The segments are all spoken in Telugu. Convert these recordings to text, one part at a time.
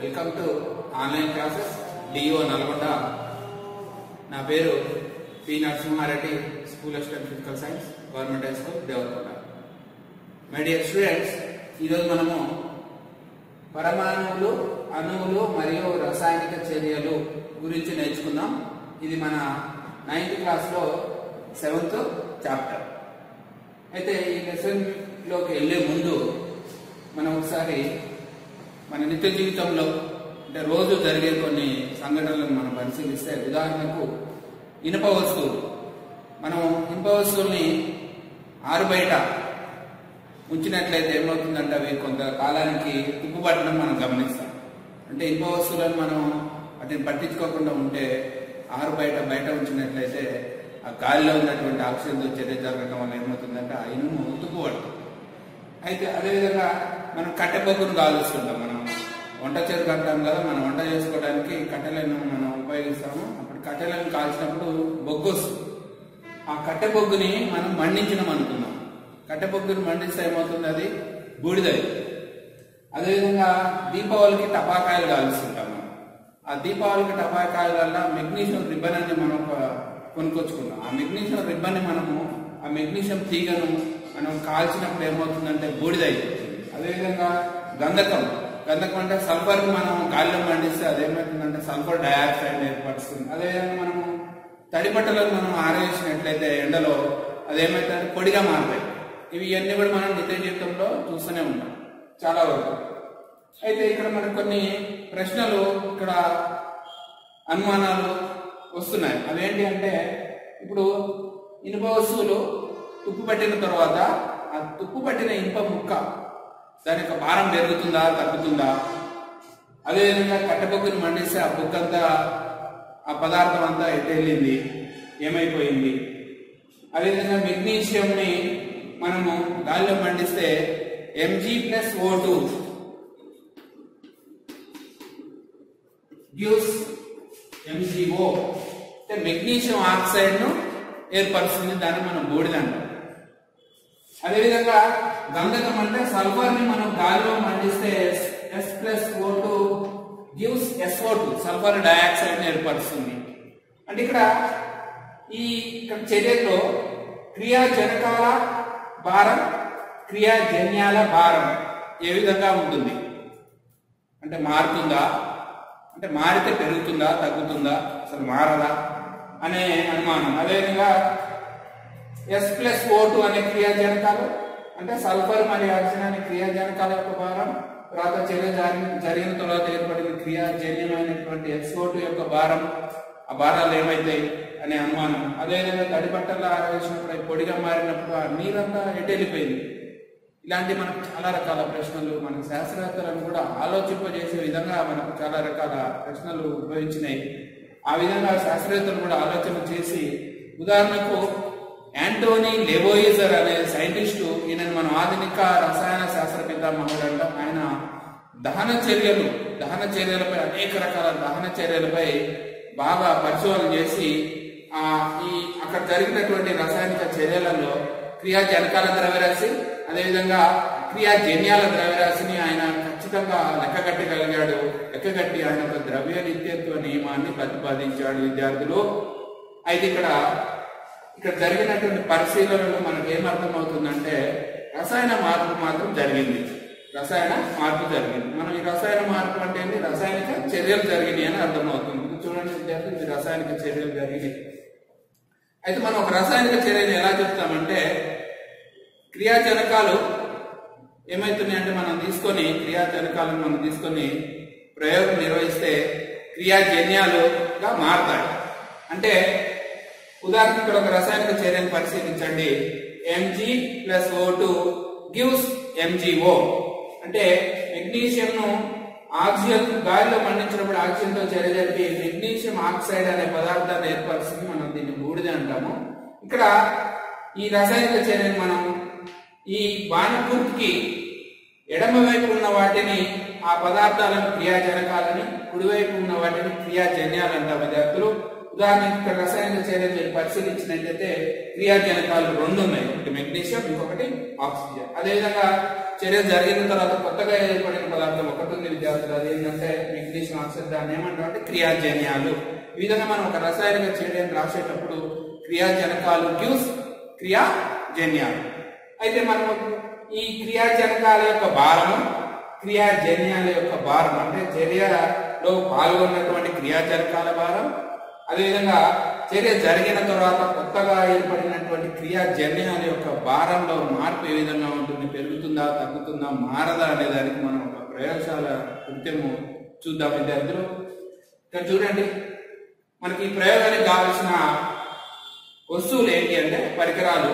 Welcome to online classes DO Nalgonda నా పేరు P Narasimha Reddy school assistant physical science government high school Devarakonda my dear students ఈరోజు మనము పరమాణువులు అణువులు మరియు రసాయనిక చర్యలు గురించి నేర్చుకుందాం ఇది మన నైన్త్ క్లాస్లో సెవెంత్ చాప్టర్ అయితే ఈ లెసన్లోకి వెళ్ళే ముందు మనం ఒకసారి మన నిత్య జీవితంలో అంటే రోజు జరిగే కొన్ని సంఘటనలను మనం పరిశీలిస్తే ఉదాహరణకు ఇనుప వస్తువులు మనం ఇనుప వస్తువుల్ని ఆరు బయట ఉంచినట్లయితే ఏమవుతుందంటే అవి కొంత కాలానికి తుప్పుపట్టడం మనం గమనిస్తాం అంటే ఇనుప వస్తువులను మనం వాటిని పట్టించుకోకుండా ఉంటే ఆరు బయట బయట ఉంచినట్లయితే ఆ గాలిలో ఉన్నటువంటి ఆక్సిజన్తో చర్య జరగడం వల్ల ఏమవుతుందంటే ఆ ఇనుము తుప్పుపడుతుంది అయితే అదేవిధంగా మనం కట్టెబొగ్గును కాలుస్తుంటాం మనం వంట చెరుకు అంటాం కదా మనం వంట చేసుకోవడానికి కట్టెలను మనం ఉపయోగిస్తాము అప్పుడు కట్టెలను కాల్చినప్పుడు బొగ్గు వస్తుంది ఆ కట్టె బొగ్గుని మనం మండించినాం అనుకున్నాం కట్టె బొగ్గుని మండిస్తే ఏమవుతుంది అది బూడిదై అదేవిధంగా దీపావళికి టపాకాయలు కాలుస్తుంటాం మనం ఆ దీపావళికి టపాకాయల వల్ల మెగ్నీషియం రిబ్బన్ అని మనం ఒక కొనుక్కొచ్చుకున్నాం ఆ మెగ్నీషియం రిబ్బన్ ని మనము ఆ మెగ్నీషియం తీగను మనం కాల్చినప్పుడు ఏమవుతుందంటే బూడిద అయిపోతుంది అదేవిధంగా గంధకం గంధకం అంటే సల్ఫర్ మనం గాలిలో మండిస్తే అదేమవుతుందంటే సల్ఫర్ డయాక్సైడ్ ఏర్పడుతుంది అదేవిధంగా మనము తడి బట్టలను మనం ఆరేసినట్లయితే ఎండలో అదేమైతే పొడిగా మారుతాయి ఇవి ఇవన్నీ కూడా మనం నిత్య జీవితంలో చూస్తూనే ఉంటాం చాలా వరకు అయితే ఇక్కడ మనకు కొన్ని ప్రశ్నలు ఇక్కడ అనుమానాలు వస్తున్నాయి అవేంటి అంటే ఇప్పుడు ఇనుప వస్తువులు తుప్పు పట్టిన తర్వాత ఆ తుప్పు పట్టిన ఇనుప ముక్క దాని యొక్క భారం పెరుగుతుందా తగ్గుతుందా అదేవిధంగా కట్టెబొగ్గుని మండిస్తే ఆ బుక్ అంతా ఆ పదార్థం అంతా ఎటు వెళ్ళింది ఏమైపోయింది అదేవిధంగా మెగ్నీషియంని మనము గాలిలో మండిస్తే MG plus O two gives MGO అంటే మెగ్నీషియం ఆక్సైడ్ ను ఏర్పరుస్తుంది దాన్ని మనం బూడిద అంటాం అదేవిధంగా గంధకం అంటే సల్ఫర్ ని మనం గాలిలో మండిస్తే S plus O two gives SO two sulphur dioxide ని ఏర్పరుస్తుంది అంటే ఇక్కడ ఈ ఇక్కడ చర్యలో క్రియాజనకాల భారం క్రియాజన్యాల భారం ఏ విధంగా ఉంటుంది అంటే మారుతుందా అంటే మారితే పెరుగుతుందా తగ్గుతుందా అసలు మారదా అనే అనుమానం అదేవిధంగా ఎస్ ప్లస్ ఓ టూ అనే క్రియాజనకాలు అంటే సల్ఫర్ మరియు ఆక్సిజన్ అనే క్రియాజనకాల యొక్క భారం తర్వాత చర్య జరిగిన జరిగిన తర్వాత ఏర్పడిన క్రియాజన్యమైనటువంటి ఎస్ఓ టూ యొక్క భారం ఆ భారాలు ఏమైతాయి అనే అనుమానం అదేవిధంగా తడి బట్టల్లో ఆరవేసినప్పుడు అవి పొడిగా మారినప్పుడు ఆ నీరంతా ఎటు వెళ్ళిపోయింది ఇలాంటి మనకు చాలా రకాల ప్రశ్నలు మన శాస్త్రవేత్తలను కూడా ఆలోచింపజేసే విధంగా మనకు చాలా రకాల ప్రశ్నలు ఉద్భవించినాయి ఆ విధంగా శాస్త్రవేత్తలు కూడా ఆలోచన చేసి ఉదాహరణకు యాంటోనీ లెబోయిజర్ అనే సైంటిస్టు ఈయన మనం ఆధునిక రసాయన శాస్త్ర పితామహుడు అంటాం ఆయన దహన చర్యలు దహన చర్యలపై అనేక రకాల దహన చర్యలపై బాగా పరిశోధన చేసి ఆ ఈ అక్కడ జరిగినటువంటి రసాయనిక చర్యలలో క్రియాజనకాల ద్రవ్యరాశి అదేవిధంగా క్రియాజన్యాల ద్రవ్యరాశిని ఆయన ఖచ్చితంగా లెక్కగట్టగలిగాడు లెక్కగట్టి ఆయన ఒక ద్రవ్య నిత్యత్వ నియమాన్ని ప్రతిపాదించాడు విద్యార్థులు అయితే ఇక్కడ ఇక్కడ జరిగినటువంటి పరిశీలనలో మనకు ఏమర్థమవుతుందంటే రసాయన మార్పు మాత్రం జరిగింది రసాయన మార్పు జరిగింది మనం ఈ రసాయన మార్పు అంటే ఏంటి రసాయనిక చర్యలు జరిగినాయి అని అర్థమవుతుంది ఇది చూడండి విద్యార్థులు ఇది రసాయనిక చర్యలు జరిగినాయి అయితే మనం ఒక రసాయనిక చర్యను ఎలా చెప్తామంటే క్రియాజనకాలు ఏమవుతున్నాయి అంటే మనం తీసుకొని క్రియాజనకాలను మనం తీసుకొని ప్రయోగం నిర్వహిస్తే క్రియాజన్యాలుగా మారతాయి అంటే ఉదాహరణకు ఇక్కడ ఒక రసాయనిక చర్యను పరిశీలించండి MG plus O two gives MGO అంటే మెగ్నీషియం ను ఆక్సిజన్ గాలిలో మండించినప్పుడు ఆక్సిజన్ తో చర్య జరిపి మెగ్నీషియం ఆక్సైడ్ అనే పదార్థాన్ని ఏర్పరుస్తుంది మనం దీన్ని బూడిద అంటాము ఇక్కడ ఈ రసాయనిక చర్యను మనం ఈ బాణపూర్తికి ఎడమ వైపు ఉన్న వాటిని ఆ పదార్థాలను క్రియాజనకాలని కుడివైపు ఉన్న వాటిని క్రియాజన్యాలు అంటాం విద్యార్థులు ఉదాహరణకి ఇక్కడ రసాయనిక చర్యలు మీరు పరిశీలించినట్లయితే క్రియాజనకాలు రెండు ఉన్నాయి ఒకటి మెగ్నీషియం ఇంకొకటి ఆక్సిజన్ అదేవిధంగా చర్య జరిగిన తర్వాత కొత్తగా ఏర్పడిన పదార్థం ఒకటి ఉంది విద్యార్థులు అదేంటంటే మెగ్నీషియం ఆక్సిజన్ దాన్ని ఏమంటాం అంటే క్రియాజన్యాలు ఈ విధంగా మనం ఒక రసాయనిక చర్యను రాసేటప్పుడు క్రియాజనకాలు క్యూస్ క్రియాజన్యాలు అయితే మనం ఈ క్రియాజనకాల యొక్క భారము క్రియాజన్యాల యొక్క భారం అంటే చర్యలో పాల్గొన్నటువంటి క్రియాజనకాల భారం అదేవిధంగా చర్య జరిగిన తర్వాత కొత్తగా ఏర్పడినటువంటి క్రియాజన్యాల యొక్క భారంలో మార్పు ఏ విధంగా ఉంటుంది పెరుగుతుందా తగ్గుతుందా మారదా అనే దానికి మనం ఒక ప్రయోగశాల కృత్యము చూద్దాం విద్యార్థులు ఇక్కడ చూడండి మనకి ఈ ప్రయోగానికి కావలసిన వస్తువులు ఏంటి అంటే పరికరాలు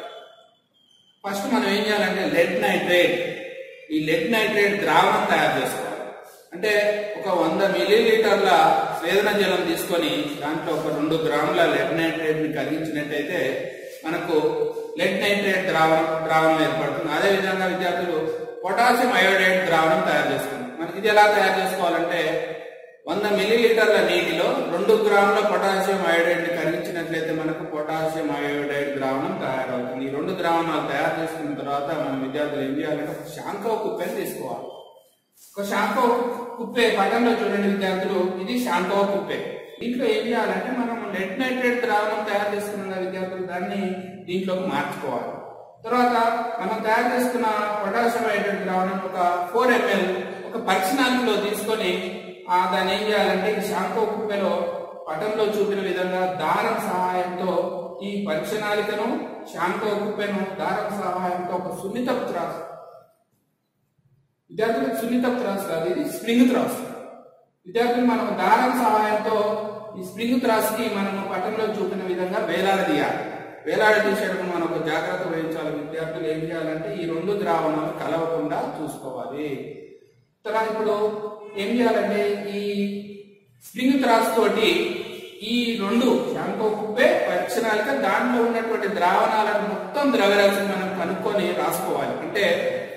ఫస్ట్ మనం ఏం చేయాలంటే లెడ్ నైట్రేట్ ఈ లెడ్ నైట్రేట్ ద్రావణం తయారు చేసుకోవాలి అంటే ఒక వంద మిల్లీలీటర్ల స్వేదన జలం తీసుకొని దాంట్లో ఒక రెండు గ్రాముల లెడ్ నైట్రేట్ ని కరిగించినట్టయితే మనకు లెడ్ నైట్రేట్ ద్రావణం ద్రావణం ఏర్పడుతుంది అదే విధంగా విద్యార్థులు పొటాషియం అయోడైడ్ ద్రావణం తయారు చేసుకుంటాం మనకి ఇది ఎలా తయారు చేసుకోవాలంటే వంద మిల్లీలీటర్ల నీటిలో రెండు గ్రాముల పొటాషియం అయోడైడ్ ని కరిగించినట్లయితే మనకు పొటాషియం అయోడైడ్ ద్రావణం తయారవుతుంది ఈ రెండు ద్రావణాలు తయారు చేసుకున్న తర్వాత మన విద్యార్థులు ఏం చేయాలంటే ఒక శాంకవ కుప్పెని తీసుకోవాలి ఒక శాంకవ కుప్పే పటంలో చూడండి విద్యార్థులు ఇది శాంకవ కుప్పే దీంట్లో ఏం చేయాలంటే మనం లెడ్ నైట్రేట్ ద్రావణం తయారు చేసుకున్న విద్యార్థులు దాన్ని దీంట్లోకి మార్చుకోవాలి తర్వాత మనం తయారు చేసుకున్న పొటాషియం హైడ్రేట్ ద్రావణం ఒక ఫోర్ ఎంఎల్ ఒక పరిచనాలలో తీసుకొని ఆ దాన్ని ఏం చేయాలంటే ఈ శాంకో కుప్పెలో పటంలో చూపిన విధంగా దారం సహాయంతో ఈ పరిచనాలికను శాంకో కుప్పెను దారం సహాయంతో ఒక సున్నితపు త్రాసు విద్యార్థులకు సున్నితపు త్రాసు కాదు ఇది స్ప్రింగ్ త్రాసు విద్యార్థులు మనం దారం సహాయంతో ఈ స్ప్రింగ్ త్రాస్కి మనం పటంలో చూపిన విధంగా వేలాడదీయాలి వేలాడదీసేటప్పుడు మనం ఒక జాగ్రత్త వహించాలి విద్యార్థులు ఏం చేయాలంటే ఈ రెండు ద్రావణాలు కలవకుండా చూసుకోవాలి తర్వాత ఇప్పుడు ఏం చేయాలంటే ఈ స్ప్రింగ్ త్రాస్ తోటి ఈ రెండు శాంకో కుప్పే పరిచనాలిక దాంట్లో ఉన్నటువంటి ద్రావణాలను మొత్తం ద్రవ్యరాశిని మనం కనుక్కొని రాసుకోవాలి అంటే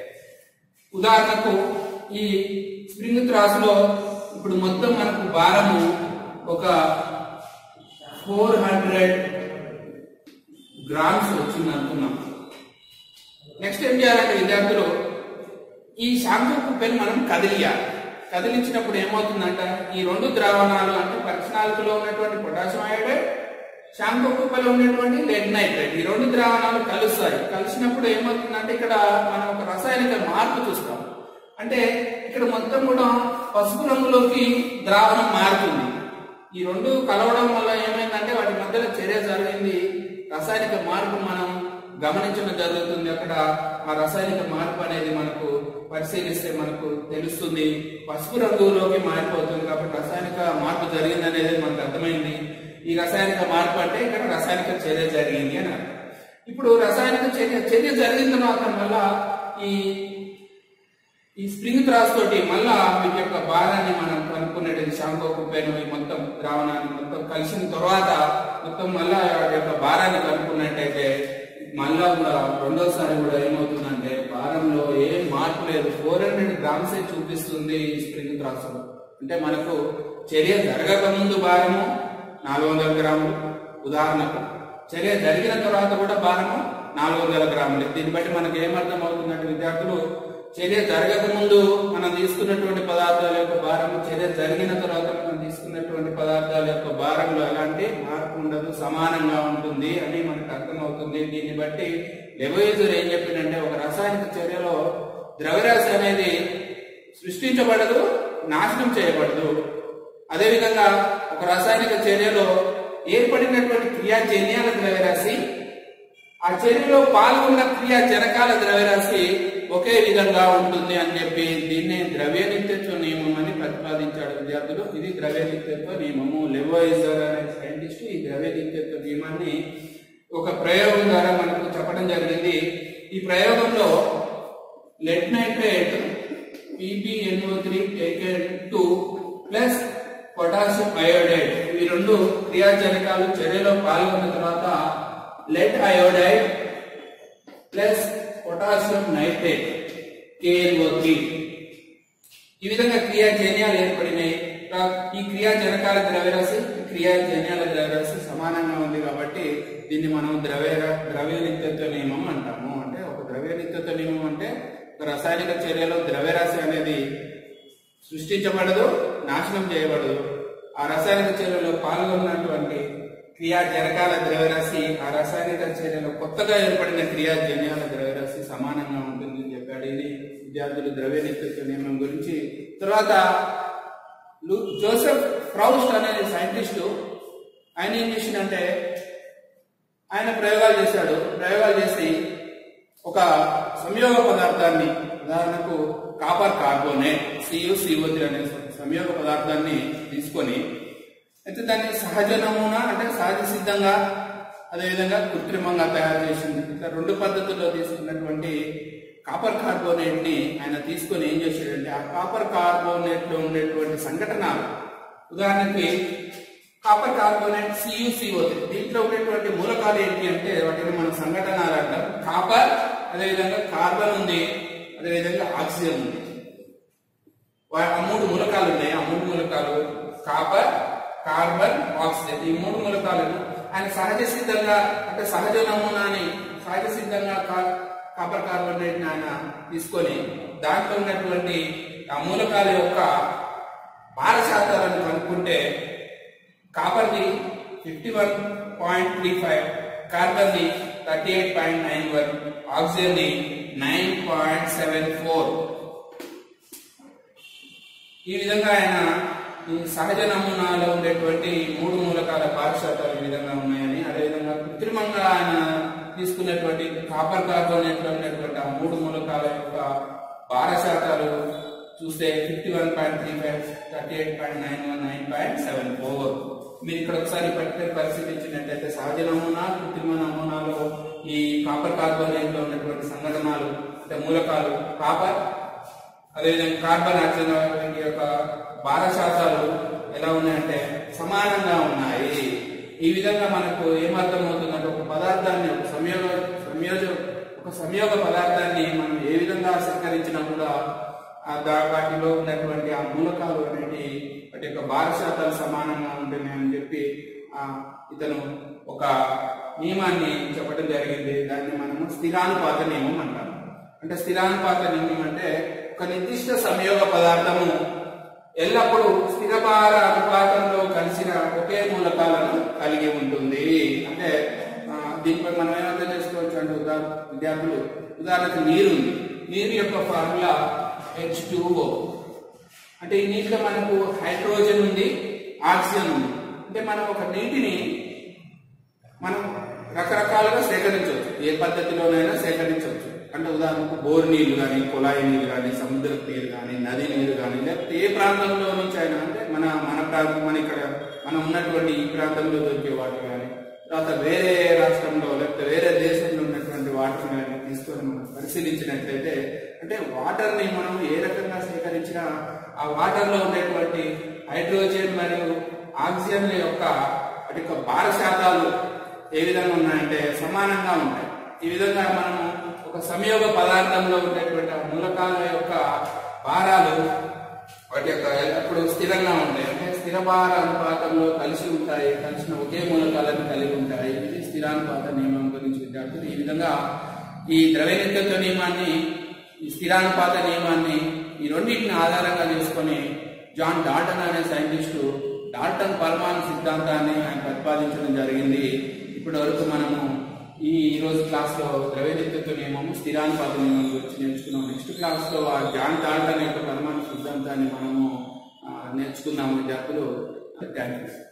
ఉదాహరణకు ఈ స్ప్రింగ్ త్రాసులో ఇప్పుడు మొత్తం మనకు భారము ఒక ఫోర్ హండ్రెడ్ గ్రామ్స్ వచ్చింది అనుకున్నాం నెక్స్ట్ ఏం చేయాలంటే విద్యార్థులు ఈ శాంపు కుప్పెని మనం కదిలియాలి కదిలించినప్పుడు ఏమవుతుందంట ఈ రెండు ద్రావణాలు అంటే పరిచనాలకులో ఉన్నటువంటి పొటాషియం అయోడైడ్ శాంపు కుప్పలో ఉన్నటువంటి లెడ్ నైట్రేట్ ఈ రెండు ద్రావణాలు కలుస్తాయి కలిసినప్పుడు ఏమవుతుందంటే ఇక్కడ మనం ఒక రసాయనిక మార్పు చూస్తాం అంటే ఇక్కడ మొత్తం కూడా పసుపు రంగులోకి ద్రావణం మారుతుంది ఈ రెండు కలవడం వల్ల ఏమైందంటే వాటి మధ్యలో చర్య జరిగింది రసాయనిక మార్పు మనం గమనించడం జరుగుతుంది అక్కడ ఆ రసాయనిక మార్పు అనేది మనకు పరిశీలిస్తే మనకు తెలుస్తుంది పసుపు రంగులోకి మారిపోతుంది కాబట్టి రసాయనిక మార్పు జరిగింది అనేది మనకు అర్థమైంది ఈ రసాయనిక మార్పు అంటే ఇక్కడ రసాయనిక చర్య జరిగింది అని అర్థం. ఇప్పుడు రసాయనిక చర్య చర్య జరిగిన తర్వాత మళ్ళా ఈ ఈ స్ప్రింగ్ త్రాస్ తోటి మళ్ళా వీటి యొక్క భారాన్ని మనం కనుక్కునేది శాంకో కుప్పేను ఈ మొత్తం ద్రావణాన్ని మొత్తం కలిసిన తర్వాత మొత్తం మళ్ళా వాటి యొక్క భారాన్ని కనుక్కున్నట్టయితే మళ్ళా కూడా రెండోసారి కూడా ఏమవుతుందంటే భారంలో ఏం మార్పు లేదు ఫోర్ హండ్రెడ్ గ్రామ్స్ చూపిస్తుంది ఈ స్ప్రింగ్ త్రాస్ అంటే మనకు చర్య జరగక ముందు భారము నాలుగు వందల గ్రాములు ఉదాహరణకు చర్య జరిగిన తర్వాత కూడా భారము నాలుగు వందల గ్రాములు దీన్ని బట్టి మనకు ఏమర్థం అవుతుందంటే విద్యార్థులు చర్య జరగక ముందు మనం తీసుకున్నటువంటి పదార్థాల యొక్క భారము చర్య జరిగిన తర్వాత మనం తీసుకున్నటువంటి పదార్థాల యొక్క భారంలో ఎలాంటి మార్పు ఉండదు సమానంగా ఉంటుంది అని మనకు అర్థమవుతుంది దీన్ని బట్టి లెబోయిజర్ ఏం చెప్పిందంటే ఒక రాసాయనిక చర్యలో ద్రవ్యరాశి అనేది సృష్టించబడదు నాశనం చేయబడదు అదేవిధంగా ఒక రాసాయనిక చర్యలో ఏర్పడినటువంటి క్రియాజన్యాల ద్రవ్యరాశి ఆ చర్యలో పాల్గొన్న క్రియా జనకాల ద్రవ్యరాశి ఒకే విధంగా ఉంటుంది అని చెప్పి దీన్నే ద్రవ్య నిత్యత్వ నియమం అని ప్రతిపాదించాడు విద్యార్థులు ఇది ద్రవ్య నిత్యత్వ నియమము లెవోయిజర్ అనే సైంటిస్ట్ ఈ ద్రవ్య నిత్యత్వ నియమాన్ని ఒక ప్రయోగం ద్వారా మనకు చెప్పడం జరిగింది ఈ ప్రయోగంలో lead nitrate PBNO three taken two plus potassium iodide ఇవి రెండు క్రియాజనకాలు చర్యలో పాల్గొన్న తర్వాత lead iodide plus potassium nitrate KNO three ఈ విధంగా క్రియాజన్యాలు ఏర్పడినాయి రా- ఈ క్రియాజనకాల ద్రవ్యరాశి ఈ క్రియా జన్యాల ద్రవ్యరాశి సమానంగా ఉంది కాబట్టి దీన్ని మనం ద్రవ్య ద్రవ్య నిత్యత్వ నియమం అంటాము అంటే ఒక ద్రవ్య నిత్యత్వ నియమం అంటే ఒక రసాయనిక చర్యలో ద్రవ్యరాశి అనేది సృష్టించబడదు నాశనం చేయబడదు ఆ రసాయనిక చర్యలో పాల్గొన్నటువంటి క్రియా జరకాల ద్రవ్యరాశి ఆ రసాయనిక చర్యలో కొత్తగా ఏర్పడిన క్రియా జన్యాల ద్రవ్యరాశి సమానంగా ఉంటుందని చెప్పాడు ఇది విద్యార్థులు ద్రవ్య నిత్యత్వ నియమం గురించి తర్వాత లు- జోసెఫ్ ఫ్రౌస్ట్ అనే సైంటిస్టు ఆయన ఏం చేసిందంటే ఆయన ప్రయోగాలు చేశాడు ప్రయోగాలు చేసి ఒక సంయోగ పదార్థాన్ని ఉదాహరణకు కాపర్ కార్బోనేట్ సియు సిఓ అనే సంయోగ పదార్థాన్ని తీసుకొని అయితే దాన్ని సహజ నమూనా అంటే సహజ సిద్ధంగా అదేవిధంగా కృత్రిమంగా తయారు చేసింది ఇట్లా రెండు పద్ధతుల్లో తీసుకున్నటువంటి కాపర్ కార్బోనేట్ ని ఆయన తీసుకొని ఏం చేశాడంటే ఆ కాపర్ కార్బోనేట్ లో ఉండేటువంటి సంఘటనలు ఉదాహరణకి కాపర్ కార్బోనేట్ సియుసిఓ దీంట్లో ఉండేటువంటి మూలకాలు ఏంటి అంటే వాటిని మనం సంఘటనలు అంటాం కాపర్ అదేవిధంగా కార్బన్ ఉంది అదేవిధంగా ఆక్సిజన్ ఉంది వా- ఆ మూడు మూలకాలు ఉన్నాయి ఆ మూడు మూలకాలు కాపర్ కార్బన్ ఆక్సిజన్ ఈ మూడు మూలకాలను ఆయన సహజ సిద్ధంగా అంటే సహజ నమూనాని సహజ సిద్ధంగా కా- కాపర్ కార్బోనేట్ ఆయన తీసుకొని దాంట్లో ఉన్నటువంటి ఆ మూలకాల యొక్క భార శాతాలను కనుక్కుంటే కాపర్ది fifty one point three five కార్బన్ది thirty eight point nine one ఆక్సిజన్ది నైన్ పాయింట్ సెవెన్ ఫోర్ ఈ విధంగా ఆయన ఈ సహజ నమూనాలో ఉండేటువంటి మూడు మూలకాల పారిశాతాలు ఈ విధంగా ఉన్నాయని అదేవిధంగా కృత్రిమంగా ఆయన తీసుకున్నటువంటి కాపర్ కార్బోనేట్ లో ఉన్నటువంటి ఆ మూడు మూలకాల యొక్క భార శాతాలు చూస్తే fifty one point three five thirty eight point nine one nine point seven four మీరు ఇక్కడ ఒకసారి పట్టిక పరిశీలించినట్లయితే సహజ నమూనా కృత్రిమ నమూనాలో ఈ కాపర్ కార్బోనేట్ లో ఉన్నటువంటి సంఘటనలు అంటే మూలకాలు కాపర్ అదేవిధంగా కార్బన్ ఆక్సిజన్ వంటి యొక్క భార శాతాలు ఎలా ఉన్నాయంటే సమానంగా ఉన్నాయి ఈ విధంగా మనకు ఏమర్థం అవుతుందంటే ఒక పదార్థాన్ని ఒక సంయోగ సంయోజ ఒక సంయోగ పదార్థాన్ని మనం ఏ విధంగా సేకరించినా కూడా ఆ దా- వాటిలో ఉన్నటువంటి ఆ మూలకాలు అనేటి వాటి యొక్క భార శాతాలు సమానంగా ఉంటున్నాయని చెప్పి ఆ ఇతను ఒక నియమాన్ని చెప్పడం జరిగింది దాన్ని మనము స్థిరానుపాత నియమం అంటాము అంటే స్థిరానుపాత నియమం అంటే ఒక నిర్దిష్ట సంయోగ పదార్థము ఎల్లప్పుడూ స్థిరభార అనుపాతంలో కలిసిన ఒకే మూలకాలను కలిగి ఉంటుంది అంటే ఆ, దీనిపై మనం ఏమర్థం చేసుకోవచ్చు అంటే ఉదా విద్యార్థులు ఉదాహరణకు నీరు ఉంది నీరు యొక్క ఫార్ములా హెచ్ అంటే ఈ నీటిలో మనకు హైడ్రోజన్ ఉంది ఆక్సిజన్ ఉంది అంటే మనం ఒక నీటిని మనం రకరకాలుగా సేకరించవచ్చు ఏ పద్ధతిలోనైనా సేకరించవచ్చు అంటే ఉదాహరణకు బోర్ నీళ్లు కానీ కుళాయి నీళ్లు కానీ సముద్రపు నీరు కానీ నది నీరు కానీ లేకపోతే ఏ ప్రాంతంలో నుంచి అయినా అంటే మన మన ప్రాంతం మన ఇక్కడ మనం ఉన్నటువంటి ఈ ప్రాంతంలో దొరికే వాటర్ కానీ తర్వాత వేరే రాష్ట్రంలో లేకపోతే వేరే దేశంలో ఉన్నటువంటి వాటర్ కానీ తీసుకొని మనం పరిశీలించినట్లయితే అంటే వాటర్ ని మనం ఏ రకంగా సేకరించినా ఆ వాటర్ లో ఉండేటువంటి హైడ్రోజన్ మరియు ఆక్సిజన్ యొక్క వాటి యొక్క భార శాతాలు ఏ విధంగా ఉన్నాయంటే సమానంగా ఉంటాయి ఈ విధంగా మనము ఒక సంయోగ పదార్థంలో ఉండేటువంటి ఆ మూలకాల యొక్క భారాలు వాటి యొక్క ఎల్లప్పుడూ స్థిరంగా ఉంటాయి అంటే స్థిర భార అనుపాతంలో కలిసి ఉంటాయి కలిసిన ఒకే మూలకాలను కలిగి ఉంటాయి ఇది స్థిరానుపాత నియమం గురించి విద్యార్థులు ఈ విధంగా ఈ ద్రవ్యనిత్యత్వ నియమాన్ని ఈ స్థిరానుపాత నియమాన్ని ఈ రెండింటిని ఆధారంగా చేసుకొని జాన్ డాల్టన్ అనే సైంటిస్టు డాల్టన్ పరమాణు సిద్ధాంతాన్ని ఆయన ప్రతిపాదించడం జరిగింది ఇప్పటి వరకు మనము ఈ ఈ రోజు క్లాస్ లో ద్రవ్యనిత్యత్వ నియమము స్థిరానుపాత నియమం గురించి నేర్చుకున్నాం నెక్స్ట్ క్లాస్ లో ఆ జాన్ డాల్టన్ యొక్క పరమాణు సిద్ధాంతాన్ని మనము ఆ, నేర్చుకుందాం విద్యార్థులు థ్యాంక్ యూ